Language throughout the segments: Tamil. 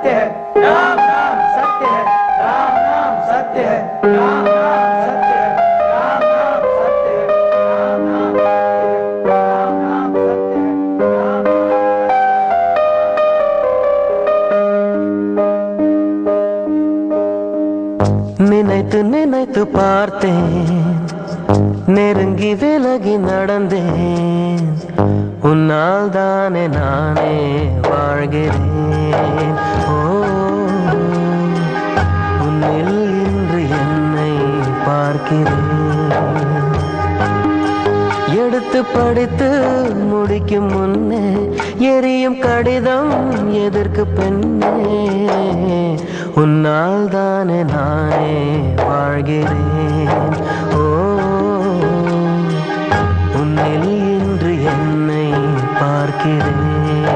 सत्य है राम नाम सत्य है राम नाम सत्य है राम नाम सत्य है राम नाम सत्य है राम नाम सत्य है राम नाम सत्य है राम நினைத்து நினைத்து பார்த்தேன் நெருங்கி விலகி நடந்தேன் உன்னால் தானே நானே வாழ்கிறேன் ஓ உன்னில் இன்று என்னை பார்க்கிறேன் எடுத்து படித்து முடிக்கும் முன்னே எரியும் கடிதம் எதற்கு பெண்ணே உன்னால் தானே நானே வாழ்கிறேன் ஓ உன்னில் இன்று என்னை பார்க்கிறேன்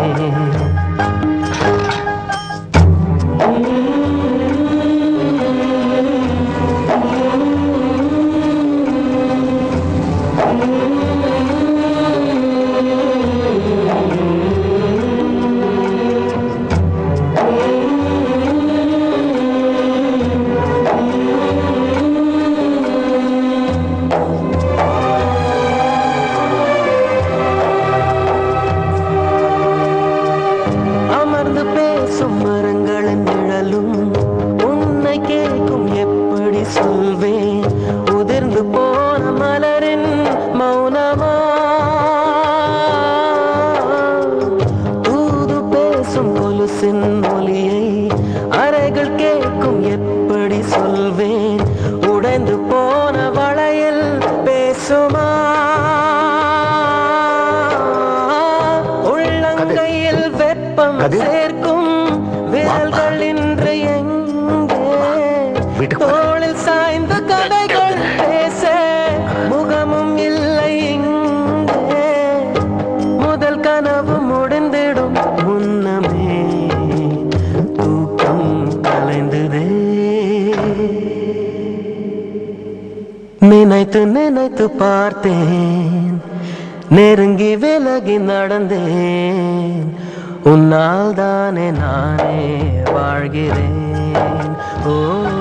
அமர்ந்து பேசும் மரங்களின் நிழலும் உன்னை கேட்கும் எப்படி சொல்வேன் உதிர்ந்து போன மலரின் மௌனமா தூது பேசும் கொலுசின் ஒலியை அறைகள் கேட்கும் எப்படி சொல்வேன் உடைந்து போன வளையல் பேசுமா உள்ளங்கையில் வெப்பம் கதிர். சேர்க்கும் விரல்கள் இன்று எங்கே வீட்டுக்கு வா. தோளில் சாய்ந்த கதைகள் பேச முகமும் இல்லை இங்கே முதல் கனவு முடிந்திடும் முன்னமே தூக்கம் கலைந்ததே நினைத்து நினைத்து பார்த்தேன் நெருங்கி விலகி நடந்தேன் உன்னால் தானே நானே வாழ்கிறேன் ஓ